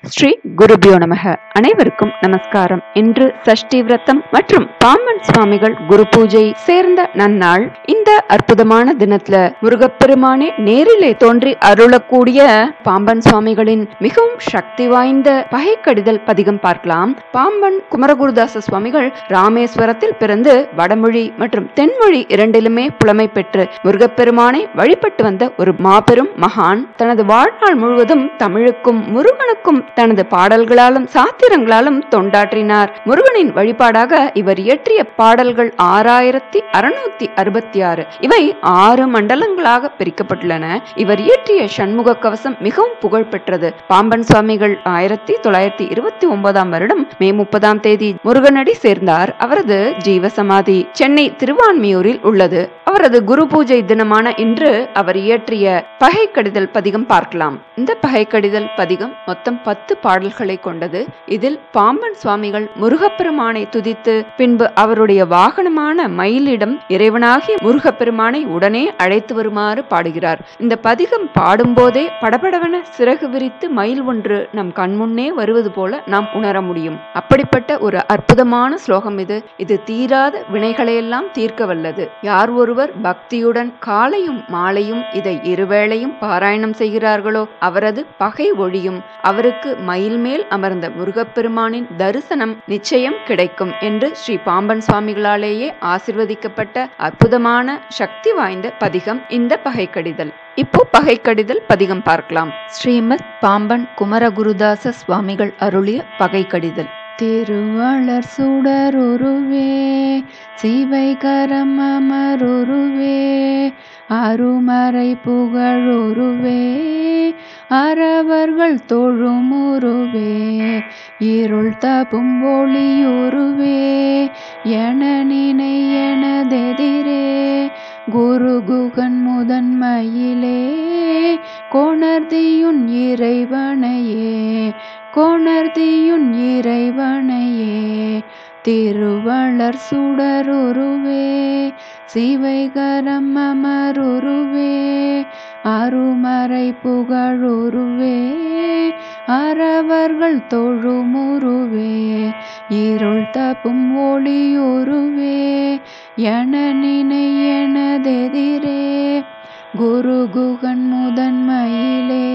ஸ்ரீ குருபியோ நமக அனைவருக்கும் நமஸ்காரம் இன்று சஷ்டி விரதம் மற்றும் பாம்பன் சுவாமிகள் குரு பூஜை சேர்ந்த நன்னாள் இந்த அற்புதமான தினத்துல முருகப்பெருமானே நேரிலே தோன்றி அருளக்கூடிய பாம்பன் சுவாமிகளின் மிகவும் சக்தி வாய்ந்த பகைக்கடிதல் பதிகம் பார்க்கலாம் பாம்பன் குமரகுருதாச சுவாமிகள் ராமேஸ்வரத்தில் பிறந்து வடமொழி மற்றும் தென்மொழி இரண்டிலுமே புலமை பெற்று முருகப்பெருமானை வழிபட்டு வந்த ஒரு மாபெரும் மகான் தனது வாழ்நாள் முழுவதும் தமிழுக்கும் முருகனுக்கும் தனது பாடல்களாலும் சாத்திரங்களாலும் தொண்டாற்றினார் முருகனின் வழிபாடாக இவர் இயற்றிய பாடல்கள் ஆறாயிரத்தி அறுநூத்தி அறுபத்தி ஆறு இவை ஆறு மண்டலங்களாக பிரிக்கப்பட்டுள்ளன இவர் இயற்றிய சண்முக கவசம் மிகவும் புகழ் பெற்றது பாம்பன் சுவாமிகள் ஆயிரத்தி தொள்ளாயிரத்தி இருபத்தி ஒன்பதாம் வருடம் மே முப்பதாம் தேதி முருகனடி சேர்ந்தார் அவரது ஜீவசமாதி சென்னை திருவான்மியூரில் உள்ளது அவரது குரு பூஜை தினமான இன்று அவர் இயற்றிய பகை கடிதல் பதிகம் பார்க்கலாம் இந்த பகை கடிதல் பதிகம் மொத்தம் பத்து பாடல்களை கொண்டது இதில் பாம்பன் சுவாமிகள் முருகப்பெருமானை துதித்து பின்பு அவருடைய வாகனமான மயிலிடம் இறைவனாகிய முருகப்பெருமானை உடனே அழைத்து வருமாறு பாடுகிறார் இந்த பதிகம் பாடும்போதே படபடவென சிறகு விரித்து மயில் ஒன்று நம் கண்முன்னே வருவது போல நாம் உணர முடியும் அப்படிப்பட்ட ஒரு அற்புதமான ஸ்லோகம் இது இது தீராத வினைகளையெல்லாம் தீர்க்க வல்லது யார் ஒருவர் பக்தியுடன் காலையும் மாலையும் இதை இருவேளையும் பாராயணம் செய்கிறார்களோ அவரது பகை ஒழியும் அவருக்கு மயில் மேல் அமர்ந்த முருகப்பெருமானின் தரிசனம் நிச்சயம் கிடைக்கும் என்று ஸ்ரீ பாம்பன் சுவாமிகளாலேயே ஆசிர்வதிக்கப்பட்ட அற்புதமான சக்தி வாய்ந்த பதிகம் இந்த பகைக்கடிதல் இப்போ பகைக்கடிதல் பதிகம் பார்க்கலாம் ஸ்ரீமத் பாம்பன் குமரகுருதாச சுவாமிகள் அருளிய பகைக்கடிதல் திருவளர் சுடருருவே சிவை கரம் அமருருவே அருமறை புகழுருவே அறவர்கள் தொழுமுருவே இருள் தப்பும் ஒளியுருவே என நினை எனதெதிரே குரு குகன் முதன்மையிலே கொணர்தியுன் இறைவனையே கொணர்தியுன் இறைவனையே திருவளர் சுடருருவே சிவைகரம் அமருருவே அருமறை புகழுருவே அறவர்கள் தொழுமுருவே இருள் தப்பும் ஒளியுருவே என நினை எனதெதிரே குரு குகன் முதன்மையிலே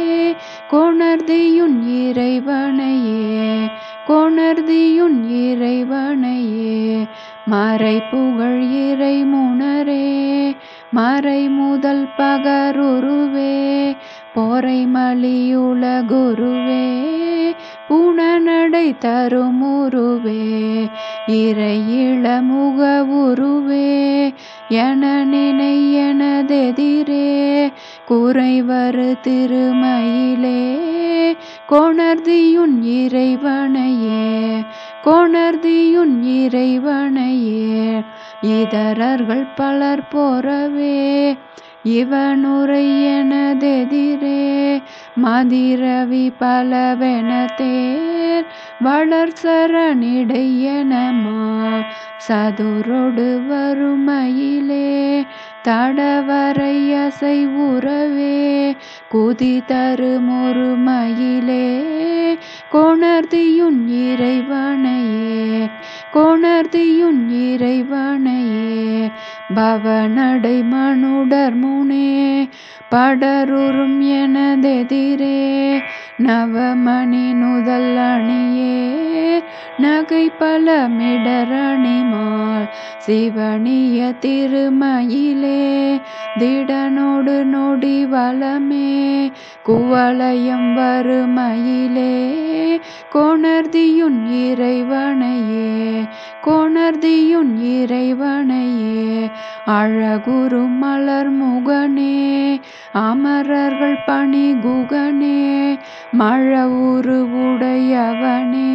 கொணர்தியுன் இறைவனையே கொணர்தியுன் இறைவனையே மறை புகழ் இறை முனரே மறை முதல் பகருருவே பொறை மலியுல குருவே புனநடை தருமுருவே இறை இளமுக உருவே என நினை எனதெதிரே குறைவரு திருமயிலே கொணர்தியுன் இறைவனையே கொணர்தியுன் இறைவனையே இதரர்கள் பலர் போறவே இவனுரை எனதெதிரே மதிரவி பலவென தேர் வளர் சரணிடையனமா சதுரொடு வறுமையிலே தடவரை அசை உறவே குதி தருமொருமையிலே கொணர்தியுன் இறைவனையே கொணர்தியுன் இறைவனையே பவனடை மனுடர் முனே படருறும் எனதெதிரே நவமணி நுதல் அணியே நகை பல மிடரணிமால் சிவனிய திருமயிலே திடனோடு நொடி வளமே குவளையம் வருமயிலே கொணர்தியுன் இறைவனையே கொணர்தியுன் இறைவனையே அழகுரு மலர் முகனே அமரர்கள் பணி குகனே மழவுரு உடையவனே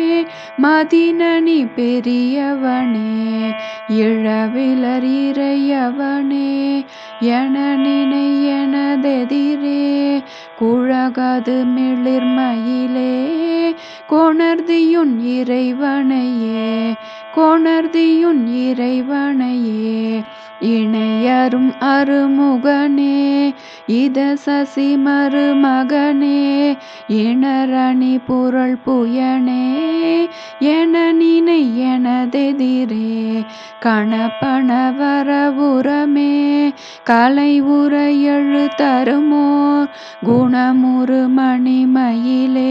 மதினனி பெரியவனே இழவிலர் இறையவனே என நினை எனதெதிரே குழகது மிளிர்மயிலே கொணர்தியுன் இறைவனையே கொணர்தியுன் இறைவனையே இணையரும் அருமுகனே இத சசி மருமகனே இணரணி புரள் புயனே என நினை எனதெதிரே கணப்பண வரவுரமே கலை உரை எழு தருமோர் குணமுறு மணிமயிலே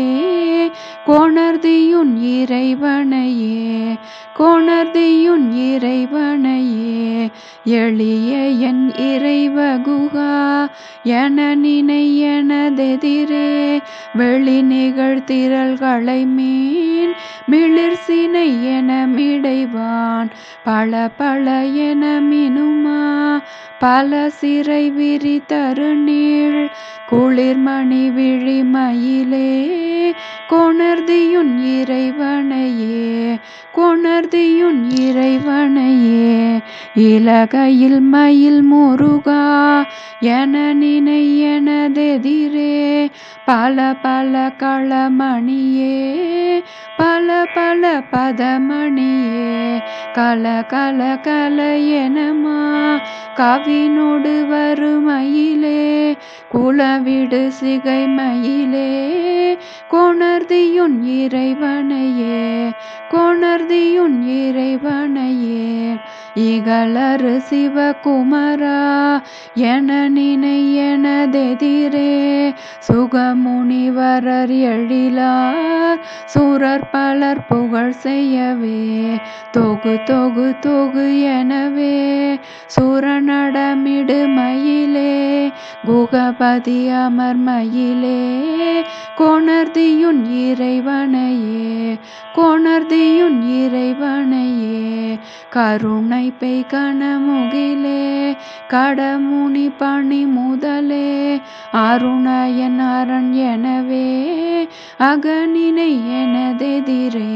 கொணர்தியுன் இறைவனையே கொணர்தியுன் இறைவனையே எளிய என் இறைவகுகா என நினை எனதெதிரே வெளி நிகழ்த்திரள்களை மீன் மிளிர் சினை என மிடைவான் பல பல என மினுமா பல சிறை விரி தருநீள் குளிர்மணி விழி மயிலே கொணர்தியுன் இறைவனையே கொணர்தியுன் இறைவனையே இலகையில் மயில் முருகா என நினை எனதெதிரே பல பல களமணியே பல பல பதமணியே கல கல கல எனமா கவினோடு வருமயிலே குலவிடு சிகை மயிலே கொணர்தியுன் இறைவனையே கொணர்தியுன் இறைவனையே இகலரு சிவகுமரா என நினை எனதெதிரே சுகமுனிவரர் எழிலார் சுரர் பலர் புகழ் செய்யவே தொகு தொகு தொகு எனவே சுரநடமிடு மயிலே குகபதி அமர் மயிலே கொணர்தியுன் இறைவனையே கொணர்தியுன் இறைவனையே கருணை பெய் கணமுகிலே கடமுனி பணி முதலே அருணயன் அரண் எனவே அகனினை எனதெதிரே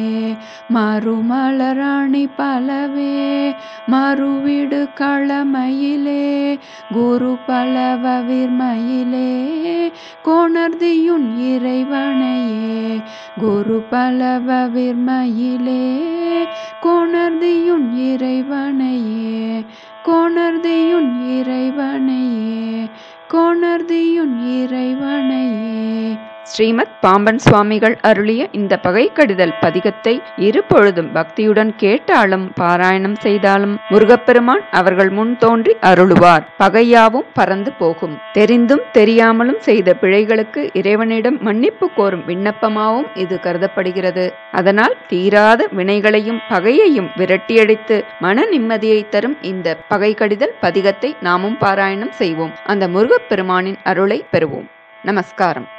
மறுமலரணி பலவே மறுவிடு களமயிலே குரு பலவவிர் மயிலே கொணர்தியுன் இறைவனையே குரு பலவவிர் மயிலே கொணர்தியுன் இறைவனையே கொணர்தியுன் இறைவனையே கொணர்தியுன் இறைவனையே ஸ்ரீமத் பாம்பன் சுவாமிகள் அருளிய இந்த பகைக்கடிதல் பதிகத்தை இரு பொழுதும் பக்தியுடன் கேட்டாலும் பாராயணம் செய்தாலும் முருகப்பெருமான் அவர்கள் முன் தோன்றி அருளுவார் பகையாவும் பறந்து போகும் தெரிந்தும் தெரியாமலும் செய்த பிழைகளுக்கு இறைவனிடம் மன்னிப்பு கோரும் விண்ணப்பமாவும் இது கருதப்படுகிறது அதனால் தீராத வினைகளையும் பகையையும் விரட்டியடித்து மன நிம்மதியை தரும் இந்த பகைக்கடிதல் பதிகத்தை நாமும் பாராயணம் செய்வோம் அந்த முருகப்பெருமானின் அருளை பெறுவோம் நமஸ்காரம்